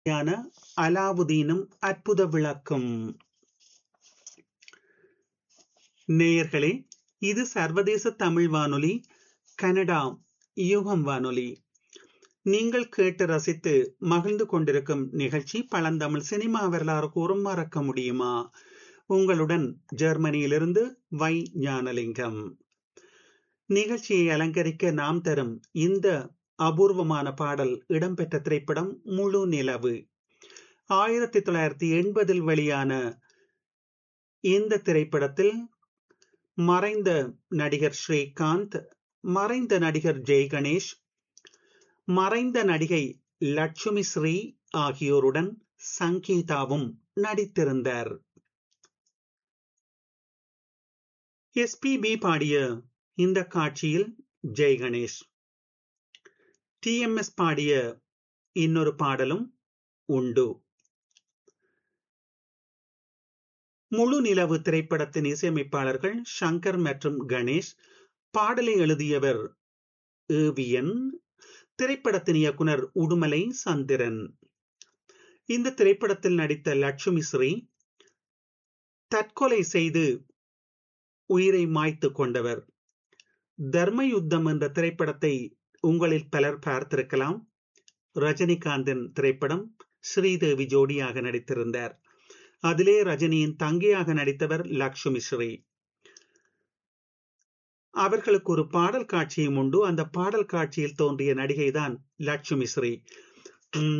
யான அலாவுதீனும் அற்புத விளக்கும் நேயர்களே இது சர்வதேச தமிழ் வானொலி கனடா யுகம் வானொலி நீங்கள் கேட்டு ரசித்து மகிழ்ந்து கொண்டிருக்கும் நிகழ்ச்சி பழந்தமிழ் சினிமா வரலாறு கூறும் மறக்க முடியுமா உங்களுடன் ஜெர்மனியிலிருந்து வை ஞானலிங்கம் நிகழ்ச்சியை அலங்கரிக்க நாம் தரும் இந்த அபூர்வமான பாடல் இடம்பெற்ற திரைப்படம் முழு நிலவு ஆயிரத்தி தொள்ளாயிரத்தி எண்பதில் வெளியான இந்த திரைப்படத்தில் மறைந்த நடிகர் ஸ்ரீகாந்த் மறைந்த நடிகர் ஜெய் கணேஷ் மறைந்த நடிகை லட்சுமி ஸ்ரீ ஆகியோருடன் சங்கீதாவும் நடித்திருந்தார் எஸ்பிபி பாடிய இந்த காட்சியில் ஜெய் கணேஷ் டிஎம்எஸ் பாடிய இன்னொரு பாடலும் உண்டு முழு நிலவு திரைப்படத்தின் இசையமைப்பாளர்கள் சங்கர் மற்றும் கணேஷ் பாடலை எழுதியவர் ஏவியன் திரைப்படத்தின் இயக்குனர் உடுமலை சந்திரன் இந்த திரைப்படத்தில் நடித்த லட்சுமி ஸ்ரீ தற்கொலை செய்து உயிரை மாய்த்து கொண்டவர் தர்ம யுத்தம் என்ற திரைப்படத்தை உங்களில் பலர் பார்த்திருக்கலாம் ரஜினிகாந்தின் திரைப்படம் ஸ்ரீதேவி ஜோடியாக நடித்திருந்தார் அதிலே ரஜினியின் தங்கையாக நடித்தவர் லக்ஷ்மி ஸ்ரீ அவர்களுக்கு ஒரு பாடல் காட்சியும் உண்டு அந்த பாடல் காட்சியில் தோன்றிய நடிகைதான் லட்சுமி ஸ்ரீ